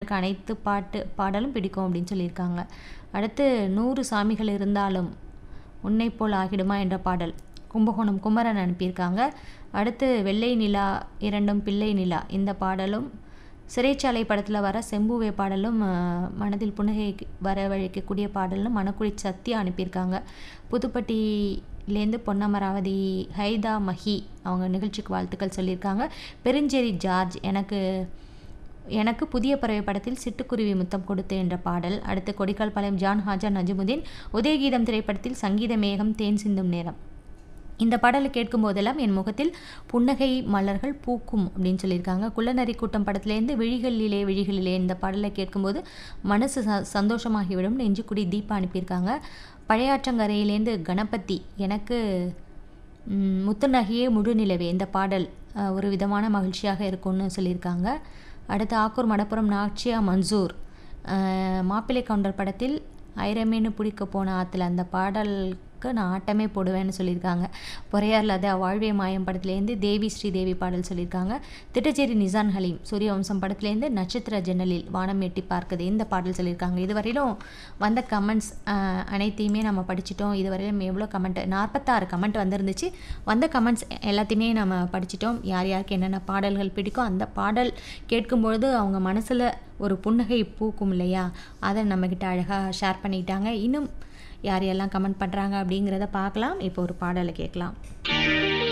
அனைத்து பாட்டு பாடலும் பிடிக்கும் அப்படின்னு சொல்லியிருக்காங்க அடுத்து நூறு சாமிகள் இருந்தாலும் உன்னை போல் ஆகிடுமா என்ற பாடல் கும்பகோணம் குமரன் அனுப்பியிருக்காங்க அடுத்து வெள்ளை நிலா இரண்டும் பிள்ளை நிலா இந்த பாடலும் சிறைச்சாலை படத்தில் வர செம்புவே பாடலும் அஹ், மனதில் புன்னகை வரவழைக்கக்கூடிய பாடலும் மணக்குடி சத்யா அனுப்பியிருக்காங்க புதுப்பட்டியிலேருந்து பொன்னமராவதி ஹைதா மஹி அவங்க நிகழ்ச்சிக்கு வாழ்த்துக்கள் சொல்லியிருக்காங்க பெருஞ்சேரி ஜார்ஜ் எனக்கு எனக்கு புதிய பறவை படத்தில் சிட்டுக்குருவி முத்தம் கொடுத்து என்ற பாடல் அடுத்து கொடிக்கால்பாளையம் ஜான் ஹாஜா நஜமுதீன் உதயகீதம் திரைப்படத்தில் சங்கீத மேகம் தேன் சிந்தும் நேரம் இந்த பாடலை கேட்கும் போதெல்லாம் என் முகத்தில் புன்னகை மலர்கள் பூக்கும் அப்படின்னு சொல்லியிருக்காங்க குள்ளநரி கூட்டம் படத்துலேருந்து விழிகளிலே விழிகளிலே இந்த பாடலை கேட்கும்போது மனசு ச சந்தோஷமாகிவிடும் நெஞ்சுக்குடி தீபா அனுப்பியிருக்காங்க பழையாற்றங்கரையிலேருந்து கணபதி எனக்கு ம், முத்துநகையே முழுநிலவே இந்த பாடல் அஹ், ஒரு விதமான மகிழ்ச்சியாக இருக்கும்னு சொல்லியிருக்காங்க அடுத்து ஆக்கூர் மடப்புறம் நாச்சியா மன்சூர் அஹ், மாப்பிள்ளை கவுண்டர் படத்தில் ஐரமேனு பிடிக்க போன ஆற்றுல அந்த பாடலுக்கு நான் ஆட்டமே போடுவேன்னு சொல்லியிருக்காங்க பொறையாரில் அது வாழ்வே மாயம் படத்துலேருந்து தேவி ஸ்ரீதேவி பாடல் சொல்லியிருக்காங்க திட்டச்சேரி நிசான் ஹலீம் சூரியவம்சம் படத்துலேருந்து நட்சத்திர ஜன்னலில் வானம் எட்டி பார்க்குது இந்த பாடல் சொல்லியிருக்காங்க இதுவரையிலும் வந்த கமெண்ட்ஸ் அனைத்தையுமே நம்ம படிச்சிட்டோம் இதுவரையிலும் எவ்வளோ கமெண்ட் நாற்பத்தாறு கமெண்ட் வந்திருந்துச்சு வந்த கமெண்ட்ஸ் எல்லாத்தையுமே நம்ம படிச்சிட்டோம் யார் யாருக்கு என்னென்ன பாடல்கள் பிடிக்கும் அந்த பாடல் கேட்கும்பொழுது அவங்க மனசில் ஒரு புன்னகை பூக்கும் இல்லையா அதை நம்மக்கிட்ட அழகாக ஷேர் பண்ணிக்கிட்டாங்க இன்னும் யார் யாரெல்லாம் கமெண்ட் பண்ணுறாங்க அப்படிங்கிறத பார்க்கலாம் இப்போ ஒரு பாடலை கேட்கலாம்